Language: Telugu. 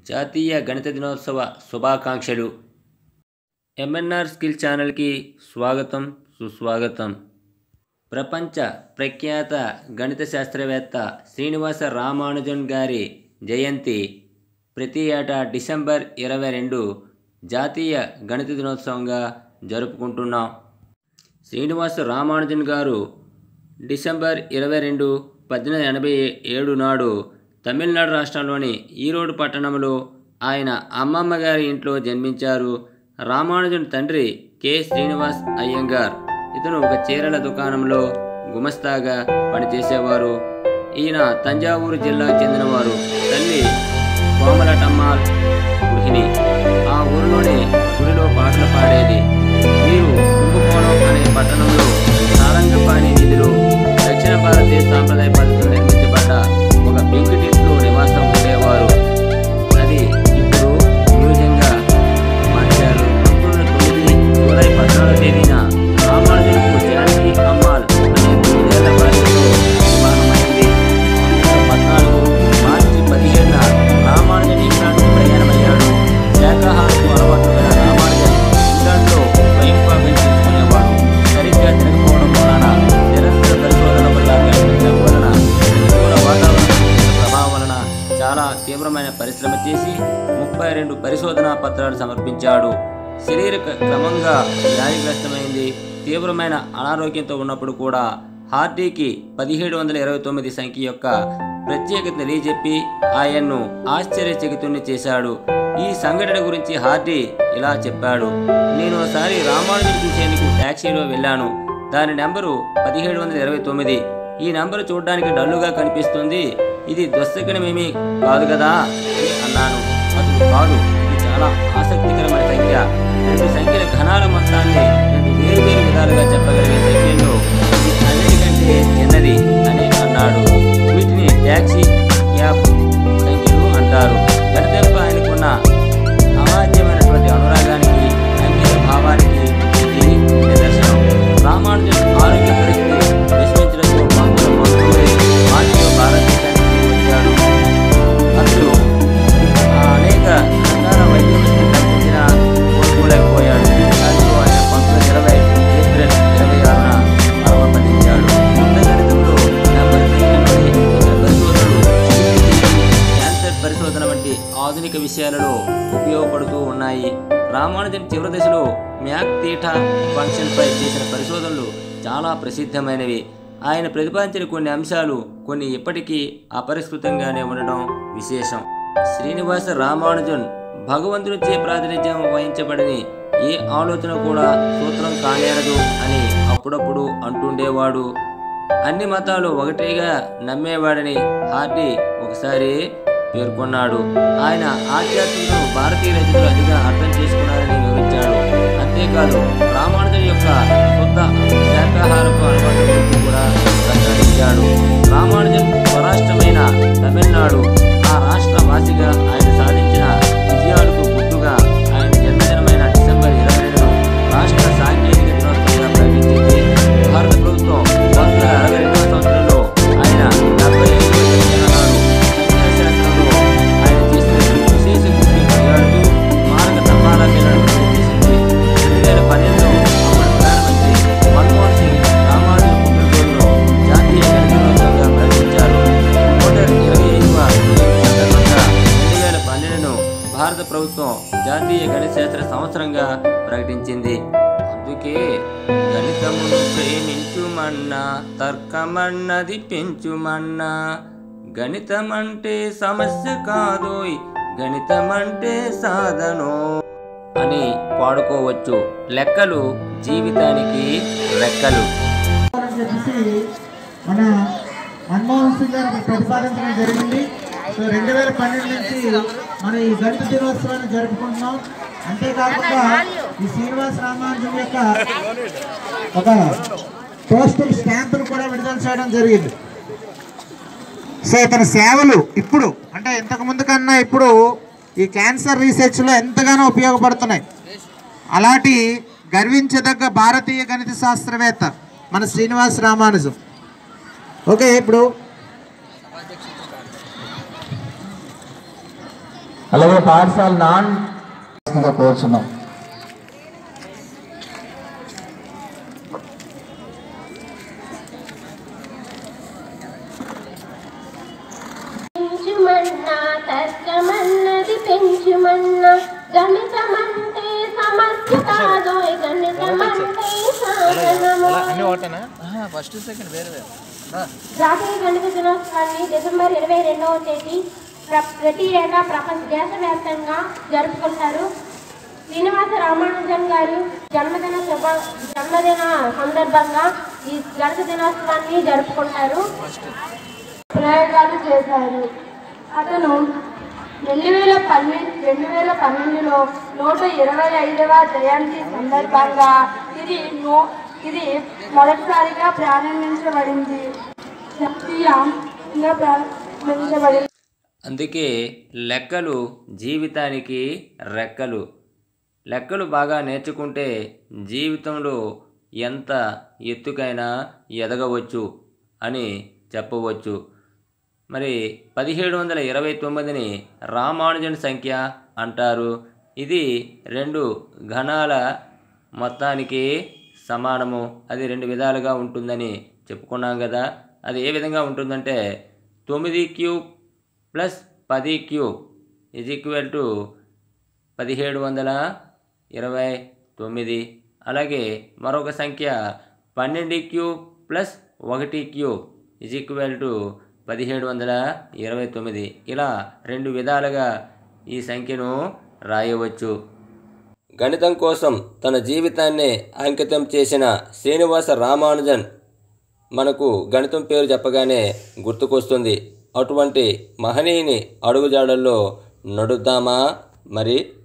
జాతీయ గణిత దినోత్సవ శుభాకాంక్షలు ఎంఎన్ఆర్ స్కిల్ ఛానల్కి స్వాగతం సుస్వాగతం ప్రపంచ ప్రఖ్యాత గణిత శాస్త్రవేత్త శ్రీనివాస రామానుజన్ గారి జయంతి ప్రతి ఏటా డిసెంబర్ ఇరవై రెండు జాతీయ గణిత దినోత్సవంగా జరుపుకుంటున్నాం శ్రీనివాస రామానుజన్ గారు డిసెంబర్ ఇరవై రెండు పద్దెనిమిది ఎనభై ఏడు నాడు తమిళనాడు రాష్ట్రంలోని ఈరోడ్ పట్టణంలో ఆయన అమ్మమ్మ గారి ఇంట్లో జన్మించారు రామానుజన్ తండ్రి కె శ్రీనివాస్ అయ్యంగార్ ఇతను ఒక చీరల దుకాణంలో గుమస్తాగా పనిచేసేవారు ఈయన తంజావూరు జిల్లాకు చెందినవారు తల్లి కోమలటమ్మాల్ గృహిణి ఆ ఊరిలోనే గుడిలో పాటలు పాడేది వీరు కుంభకోణం అనే పట్టణంలో సారంగపాణి వీధిలో దక్షిణ భారతీయ సాంప్రదాయ పద్ధతిలో నిర్మించబడ్డ ఒక పెంకుటింట్లో నివాసం ఉండేవారు అది ఇప్పుడు మ్యూజియంగా మార్చారు పంతొమ్మిది తొమ్మిది జూలై పద్నాలుగు తేదీన రామానుజులకు జానకి అమ్మాల్ అనే తొమ్మిదేళ్ల బాలికతో వివాహమైంది పంతొమ్మిది పద్నాలుగు మార్చి పదిహేడున రామానుజన్ ఇంగ్లాండ్కు ప్రయాణమయ్యాడు శాఖాహారకు అలవాటు గల రామానుజన్ ఇంగ్లాండ్లో స్వయంపాకం చేసుకునేవాడు సరిగ్గా తిరగకపోవడం వలన నిరంతర పరిశోధన వల్ల కనిపించడం వలన ప్రతికూల వాతావరణ ప్రభావం వలన చాలా తీవ్రమైన పరిశ్రమ చేసి ముప్పై రెండు పరిశోధనా పత్రాలు సమర్పించాడు శరీరక క్రమంగా వ్యాధిగ్రస్తమైంది తీవ్రమైన అనారోగ్యంతో ఉన్నప్పుడు కూడా హార్డీకి పదిహేడు వందల ఇరవై తొమ్మిది సంఖ్య యొక్క ప్రత్యేకత తెలియజెప్పి ఆయన్ను ఆశ్చర్యచకితుణ్ణి చేశాడు ఈ సంఘటన గురించి హార్డీ ఇలా చెప్పాడు నేను ఒకసారి రామానుజుని చూసేందుకు ట్యాక్సీలో వెళ్ళాను దాని నెంబరు పదిహేడు వందల ఇరవై తొమ్మిది ఈ నంబరు చూడడానికి డల్లుగా కనిపిస్తుంది ఇది దుస్తకనమేమీ కాదు కదా అని అన్నాను అతడు కాదు ఇది చాలా ఆసక్తికరమైన సంఖ్య రెండు సంఖ్యల ఘనాల మొత్తాన్ని రెండు వేరు వేరు విధాలుగా చెప్పగలిగే సంఖ్యల్లో ఇది అన్నిటికంటే చిన్నది అని అన్నాడు వీటిని ట్యాక్సీ క్యాబ్ సంఖ్యలు అంటారు గణితంపై ఆయనకున్న అవాద్యమైనటువంటి అనురాగానికి అంకిత భావానికి ఇది నిదర్శనం రామానుజన్ ఆరోగ్య పరిస్థితి విస్మరించడంతో పంతొమ్మిది పంతొమ్మిది మార్చిలో భారతదేశానికి వచ్చాడు అతడు ఆ అనేక రకాల వైద్యం కల్పించిన కోలుకోలేకపోయాడు దాంతో ఆయన పంతొమ్మిది ఇరవై ఏప్రిల్ ఇరవై ఆరున పరమపదించాడు యుద్ధ గణితంలో నెంబర్ తీయనుండి ఇతర పరిశోధనలు క్యాన్సర్ పరిశోధన వంటి ఆధునిక విషయాలలో ఉపయోగపడుతూ ఉన్నాయి రామానుజన్ చివరి దశలో మ్యాక్ తీటా ఫంక్షన్పై చేసిన పరిశోధనలు చాలా ప్రసిద్ధమైనవి ఆయన ప్రతిపాదించిన కొన్ని అంశాలు కొన్ని ఇప్పటికీ అపరిష్కృతంగానే ఉండడం విశేషం శ్రీనివాస రామానుజన్ భగవంతునిచే ప్రాతినిధ్యం వహించబడని ఏ ఆలోచన కూడా సూత్రం కానేరదు అని అప్పుడప్పుడు అంటుండేవాడు అన్ని మతాలు ఒకటేగా నమ్మేవాడని హార్డీ ఒకసారి పేర్కొన్నాడు ఆయన ఆధ్యాత్మికను భారతీయ రచనలు అతిగా అర్థం చేసుకున్నారని వివరించాడు అంతేకాదు రామానుజన్ యొక్క శుద్ధ శాకాహారపు అలవాట్ల గురించి కూడా ప్రస్తావించాడు రామానుజన్ స్వరాష్ట్రమైన తమిళనాడు ఆ రాష్ట్ర వాసిగా ఆయన సాధించిన విజయాలకు గుర్తుగా ఆయన జన్మదినమైన డిసెంబర్ ఇరవై రెండును రాష్ట్ర సాంకేతిక దినోత్సవంగా ప్రకటించింది భారత ప్రభుత్వం పంతొమ్మిది వందల అరవై రెండవ సంవత్సరంలో ఆయన డెబ్బై ఐదవ జన్మదినాడు సంఖ్యాశాస్త్రంలో ఆయన చేసిన విశేష కృషిని కొనియాడుతూ స్మారక తపాలా బిల్లును విడుదల చేసింది రెండు వేల పన్నెండులో అప్పటి ప్రధానమంత్రి మన్మోహన్ సింగ్ రామానుజన్ పుట్టినరోజును జాతీయ గణిత దినోత్సవంగా ప్రకటించారు అక్టోబర్ ఇరవై ఐదవ సందర్భంగా రెండు వేల పన్నెండును భారత ప్రభుత్వం జాతీయ గణిత శాస్త్ర సంవత్సరంగా ప్రకటించింది అందుకే గణితమును ప్రేమించుమన్నా తర్కమన్నది పెంచుమన్నా గణితమంటే సమస్య కాదోయ్ గణితమంటే సాధనో అని పాడుకోవచ్చు లెక్కలు జీవితానికి రెక్కలు అని చెప్పేసి మన మన్మోహన్ సింగ్ గారు ప్రతిపాదించడం జరిగింది సో రెండు వేల పన్నెండు నుంచి మనం ఈ గణిత దినోత్సవాన్ని జరుపుకుంటున్నాం అంతేకాకుండా ఈ శ్రీనివాస రామానుజన్ యొక్క ఒక పోస్టల్ స్టాంపును కూడా విడుదల చేయడం జరిగింది సో ఇతని సేవలు ఇప్పుడు అంటే ఇంతకు ముందు కన్నా ఇప్పుడు ఈ క్యాన్సర్ రీసెర్చ్లో ఎంతగానో ఉపయోగపడుతున్నాయి అలాంటి గర్వించదగ్గ భారతీయ గణిత శాస్త్రవేత్త మన శ్రీనివాస్ రామానుజం ఓకే ఇప్పుడు అలాగే పాఠశాల నాన్ కోరుచున్నాం పెంచుమన్నా తర్కమన్నది పెంచుమన్నా గణితమంటే సమస్య కాదు గణితమంటే సాధనము ఫస్ట్ సెకండ్ వేరే వేరే జాతీయ గణిత దినోత్సవాన్ని డిసెంబర్ ఇరవై రెండవ తేదీ ప్ర- ప్రతి ఏటా ప్రపంచ దేశవ్యాప్తంగా జరుపుకుంటారు శ్రీనివాస రామానుజన్ గారు జన్మదిన శుభ జన్మదిన సందర్భంగా ఈ గణిత దినోత్సవాన్ని జరుపుకుంటారు ప్రయోగాలు చేశారు అతను రెండు వేల పన్నెండు రెండు వేల పన్నెండులో నూట ఇరవై ఐదవ జయంతి సందర్భంగా ఇది నో ఇది మొదటిసారిగా ప్రారంభించబడింది జాతీయంగా ప్రారంభించబడింది అందుకే లెక్కలు జీవితానికి రెక్కలు లెక్కలు బాగా నేర్చుకుంటే జీవితంలో ఎంత ఎత్తుకైనా ఎదగవచ్చు అని చెప్పవచ్చు మరి పదిహేడు వందల ఇరవై తొమ్మిదిని రామానుజన్ సంఖ్య అంటారు ఇది రెండు ఘనాల మొత్తానికి సమానము అది రెండు విధాలుగా ఉంటుందని చెప్పుకున్నాం కదా అది ఏ విధంగా ఉంటుందంటే తొమ్మిది క్యూబ్ ప్లస్ పది క్యూబ్ ఇజ్ ఈక్వల్ టు పదిహేడు వందల ఇరవై తొమ్మిది అలాగే మరొక సంఖ్య పన్నెండు క్యూబ్ ప్లస్ ఒకటి క్యూబ్ ఇజ్ ఈక్వల్ టు పదిహేడు వందల ఇరవై తొమ్మిది ఇలా రెండు విధాలుగా ఈ సంఖ్యను రాయవచ్చు గణితం కోసం తన జీవితాన్నే అంకితం చేసిన శ్రీనివాస రామానుజన్ మనకు గణితం పేరు చెప్పగానే గుర్తుకొస్తుంది అటువంటి మహనీయుని అడుగుజాడల్లో నడుద్దామా మరి